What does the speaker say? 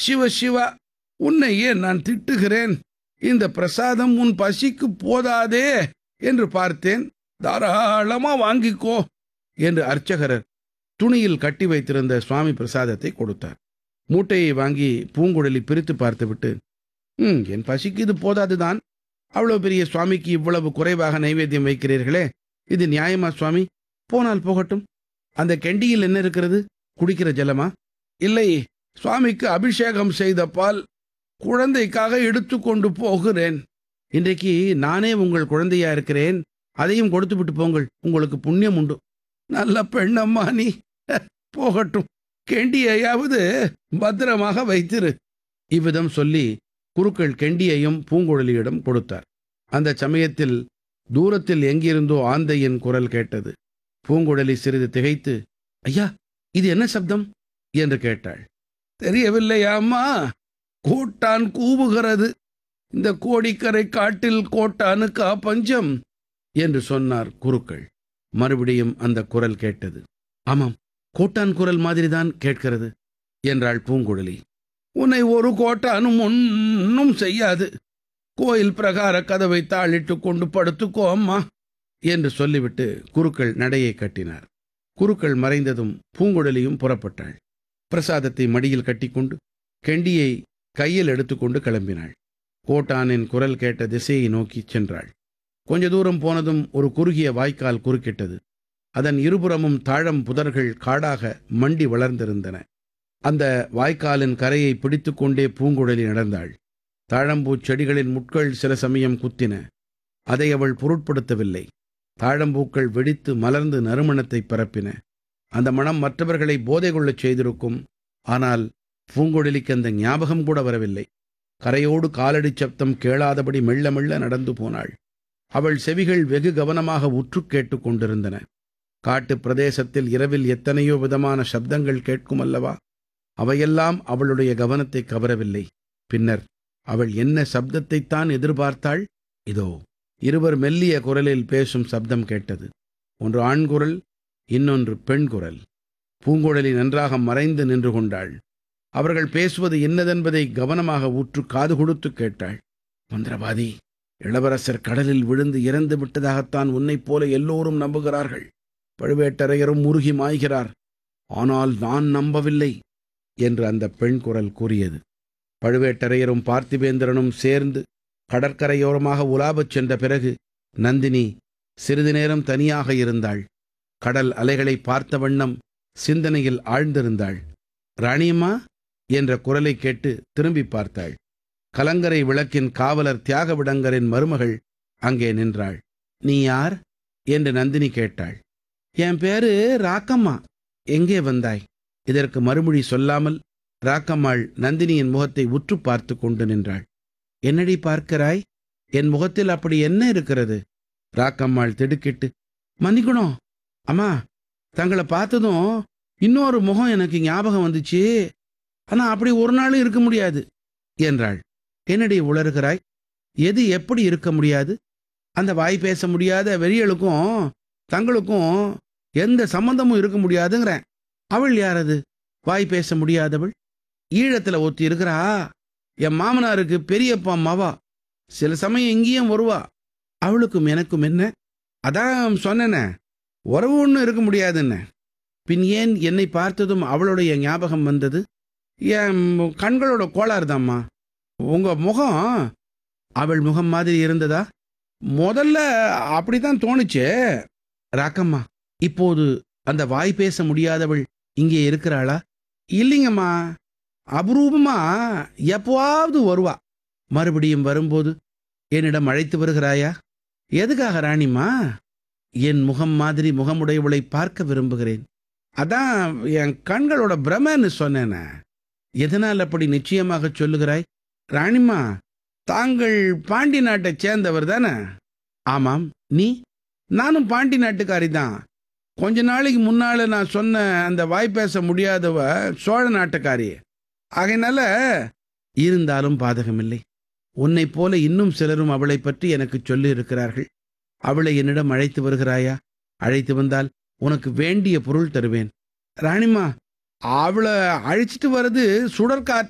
சிவ சிவா உன்னையே நான் திட்டுகிறேன் இந்த பிரசாதம் உன் பசிக்கு போதாதே என்று பார்த்தேன் தாராளமா வாங்கிக்கோ என்று அர்ச்சகரர் துணியில் கட்டி வைத்திருந்த சுவாமி பிரசாதத்தை கொடுத்தார் மூட்டையை வாங்கி பூங்குழலி பிரித்து பார்த்துவிட்டு ம் என் பசிக்கு இது போதாதுதான் அவ்வளவு பெரிய சுவாமிக்கு இவ்வளவு குறைவாக நைவேத்தியம் வைக்கிறீர்களே இது நியாயமா சுவாமி போனால் போகட்டும் அந்த கெண்டியில் என்ன இருக்கிறது குடிக்கிற ஜலமா இல்லை சுவாமிக்கு அபிஷேகம் செய்த பால் குழந்தைக்காக எடுத்துக்கொண்டு போகிறேன் இன்றைக்கு நானே உங்கள் குழந்தையா இருக்கிறேன் அதையும் கொடுத்து விட்டு போங்கள் உங்களுக்கு புண்ணியம் உண்டு நல்ல பெண்ணம்மா நீ போகட்டும் கெண்டியையாவது பத்திரமாக வைத்திரு இவ்விதம் சொல்லி குருக்கள் கெண்டியையும் பூங்குழலியிடம் கொடுத்தார் அந்த சமயத்தில் தூரத்தில் எங்கிருந்தோ ஆந்தையின் குரல் கேட்டது பூங்குழலி சிறிது திகைத்து ஐயா இது என்ன சப்தம் என்று கேட்டாள் தெரியவில்லையா அம்மா கோட்டான் கூவுகிறது இந்த கோடிக்கரை காட்டில் கோட்டானுக்கா பஞ்சம் என்று சொன்னார் குருக்கள் மறுபடியும் அந்த குரல் கேட்டது ஆமாம் கோட்டான் குரல் மாதிரிதான் கேட்கிறது என்றாள் பூங்குழலி உன்னை ஒரு கோட்டானும் ஒன்னும் செய்யாது கோயில் பிரகார கதவை தாளிட்டு கொண்டு படுத்துக்கோ அம்மா என்று சொல்லிவிட்டு குருக்கள் நடையை கட்டினார் குருக்கள் மறைந்ததும் பூங்குழலியும் புறப்பட்டாள் பிரசாதத்தை மடியில் கட்டிக்கொண்டு கெண்டியை கையில் எடுத்துக்கொண்டு கிளம்பினாள் கோட்டானின் குரல் கேட்ட திசையை நோக்கிச் சென்றாள் கொஞ்ச தூரம் போனதும் ஒரு குறுகிய வாய்க்கால் குறுக்கிட்டது அதன் இருபுறமும் தாழம் புதர்கள் காடாக மண்டி வளர்ந்திருந்தன அந்த வாய்க்காலின் கரையை பிடித்துக்கொண்டே பூங்குழலி நடந்தாள் தாழம்பூச் செடிகளின் முட்கள் சில சமயம் குத்தின அதை அவள் பொருட்படுத்தவில்லை தாழம்பூக்கள் வெடித்து மலர்ந்து நறுமணத்தை பரப்பின அந்த மனம் மற்றவர்களை போதை கொள்ளச் செய்திருக்கும் ஆனால் பூங்குழலிக்கு அந்த ஞாபகம் கூட வரவில்லை கரையோடு காலடி சப்தம் கேளாதபடி மெல்ல மெல்ல நடந்து போனாள் அவள் செவிகள் வெகு கவனமாக உற்று கேட்டுக் கொண்டிருந்தன காட்டுப் பிரதேசத்தில் இரவில் எத்தனையோ விதமான சப்தங்கள் கேட்கும் அல்லவா அவையெல்லாம் அவளுடைய கவனத்தை கவரவில்லை பின்னர் அவள் என்ன சப்தத்தைத்தான் எதிர்பார்த்தாள் இதோ இருவர் மெல்லிய குரலில் பேசும் சப்தம் கேட்டது ஒன்று ஆண் குரல் இன்னொன்று பெண் குரல் பூங்குழலி நன்றாக மறைந்து நின்று கொண்டாள் அவர்கள் பேசுவது என்னதென்பதை கவனமாக ஊற்று காது கொடுத்து கேட்டாள் மந்திரவாதி இளவரசர் கடலில் விழுந்து இறந்து விட்டதாகத்தான் உன்னைப் போல எல்லோரும் நம்புகிறார்கள் பழுவேட்டரையரும் முருகி மாய்கிறார் ஆனால் நான் நம்பவில்லை என்று அந்த பெண் குரல் கூறியது பழுவேட்டரையரும் பார்த்திபேந்திரனும் சேர்ந்து கடற்கரையோரமாக உலாபச் சென்ற பிறகு நந்தினி சிறிது நேரம் தனியாக இருந்தாள் கடல் அலைகளை பார்த்த வண்ணம் சிந்தனையில் ஆழ்ந்திருந்தாள் ராணியம்மா என்ற குரலை கேட்டு திரும்பி பார்த்தாள் கலங்கரை விளக்கின் காவலர் தியாகவிடங்கரின் மருமகள் அங்கே நின்றாள் நீ யார் என்று நந்தினி கேட்டாள் என் பேரு ராக்கம்மா எங்கே வந்தாய் இதற்கு மறுமொழி சொல்லாமல் ராக்கம்மாள் நந்தினியின் முகத்தை உற்று பார்த்து கொண்டு நின்றாள் என்னடி பார்க்கிறாய் என் முகத்தில் அப்படி என்ன இருக்கிறது ராக்கம்மாள் திடுக்கிட்டு மன்னிக்கணும் அம்மா தங்களை பார்த்ததும் இன்னொரு முகம் எனக்கு ஞாபகம் வந்துச்சு ஆனா அப்படி ஒரு நாளும் இருக்க முடியாது என்றாள் என்னடி உளறுகிறாய் எது எப்படி இருக்க முடியாது அந்த வாய் பேச முடியாத வெறியலுக்கும் தங்களுக்கும் எந்த சம்பந்தமும் இருக்க முடியாதுங்கிறேன் அவள் யாரது வாய் பேச முடியாதவள் ஈழத்துல ஒருத்தி இருக்கிறா என் மாமனாருக்கு பெரியப்பா அம்மாவா சில சமயம் இங்கேயும் வருவா அவளுக்கும் எனக்கும் என்ன அதான் சொன்னேனே உறவு ஒன்றும் இருக்க முடியாதுன்னு பின் ஏன் என்னை பார்த்ததும் அவளுடைய ஞாபகம் வந்தது என் கண்களோட கோளாறு தாம்மா உங்க முகம் அவள் முகம் மாதிரி இருந்ததா முதல்ல அப்படித்தான் தோணுச்சு ராக்கம்மா இப்போது அந்த வாய் பேச முடியாதவள் இங்கே இருக்கிறாளா இல்லைங்கம்மா அபரூபமா எப்போவாவது வருவா மறுபடியும் வரும்போது என்னிடம் அழைத்து வருகிறாயா எதுக்காக ராணிம்மா என் முகம் மாதிரி முகமுடையவளை பார்க்க விரும்புகிறேன் அதான் என் கண்களோட பிரமன்னு சொன்னேனே எதனால் அப்படி நிச்சயமாக சொல்லுகிறாய் ராணிம்மா தாங்கள் பாண்டி நாட்டைச் சேர்ந்தவர் தானே ஆமாம் நீ நானும் பாண்டி நாட்டுக்காரி தான் கொஞ்ச நாளைக்கு முன்னால நான் சொன்ன அந்த வாய் பேச முடியாதவ சோழ நாட்டுக்காரி ஆகையினால இருந்தாலும் பாதகமில்லை உன்னைப் போல இன்னும் சிலரும் அவளை பற்றி எனக்கு சொல்லி இருக்கிறார்கள் அவளை என்னிடம் அழைத்து வருகிறாயா அழைத்து வந்தால் உனக்கு வேண்டிய பொருள் தருவேன் ராணிம்மா அவளை அழைச்சிட்டு வர்றது சுடற்காற்று